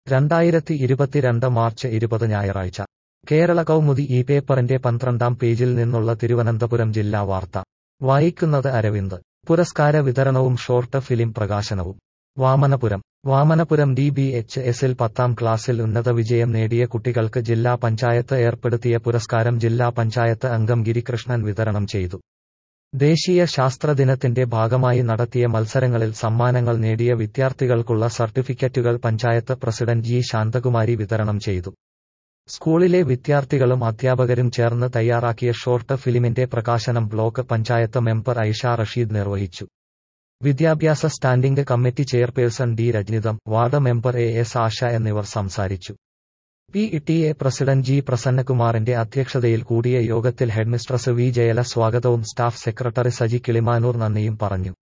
രണ്ടായിരത്തി ഇരുപത്തിരണ്ട് മാർച്ച് ഇരുപത് ഞായറാഴ്ച കേരള കൗമുദി ഈ പേപ്പറിന്റെ പന്ത്രണ്ടാം പേജിൽ നിന്നുള്ള തിരുവനന്തപുരം ജില്ലാ വാർത്ത വായിക്കുന്നത് അരവിന്ദ് പുരസ്കാര വിതരണവും ഷോർട്ട് ഫിലിം പ്രകാശനവും Vamanapuram Vamanapuram D B H എസിൽ പത്താം ക്ലാസ്സിൽ ഉന്നത വിജയം നേടിയ കുട്ടികൾക്ക് ജില്ലാ പഞ്ചായത്ത് ഏർപ്പെടുത്തിയ പുരസ്കാരം ജില്ലാ പഞ്ചായത്ത് അംഗം ഗിരികൃഷ്ണൻ വിതരണം ചെയ്തു ദേശീയ ശാസ്ത്രദിനത്തിന്റെ ഭാഗമായി നടത്തിയ മത്സരങ്ങളിൽ സമ്മാനങ്ങൾ നേടിയ വിദ്യാർത്ഥികൾക്കുള്ള സർട്ടിഫിക്കറ്റുകൾ പഞ്ചായത്ത് പ്രസിഡന്റ് ജി ശാന്തകുമാരി വിതരണം ചെയ്തു സ്കൂളിലെ വിദ്യാർത്ഥികളും അധ്യാപകരും ചേർന്ന് തയ്യാറാക്കിയ ഷോർട്ട് ഫിലിമിന്റെ പ്രകാശനം ബ്ലോക്ക് പഞ്ചായത്ത് മെമ്പർ ഐഷ റഷീദ് നിർവഹിച്ചു വിദ്യാഭ്യാസ സ്റ്റാൻഡിംഗ് കമ്മിറ്റി ചെയർപേഴ്സൺ ഡി രജ്നിതം ward member A S Asha എന്നിവർ സംസാരിച്ചു P T A president G പ്രസന്നകുമാറിന്റെ അധ്യക്ഷതയിൽ കൂടിയ യോഗത്തിൽ ഹെഡ്മിസ്ട്രസ് വി ജയല സ്വാഗതവും സ്റ്റാഫ് സെക്രട്ടറി സജി കിളിമാനൂർ നന്ദിയും പറഞ്ഞു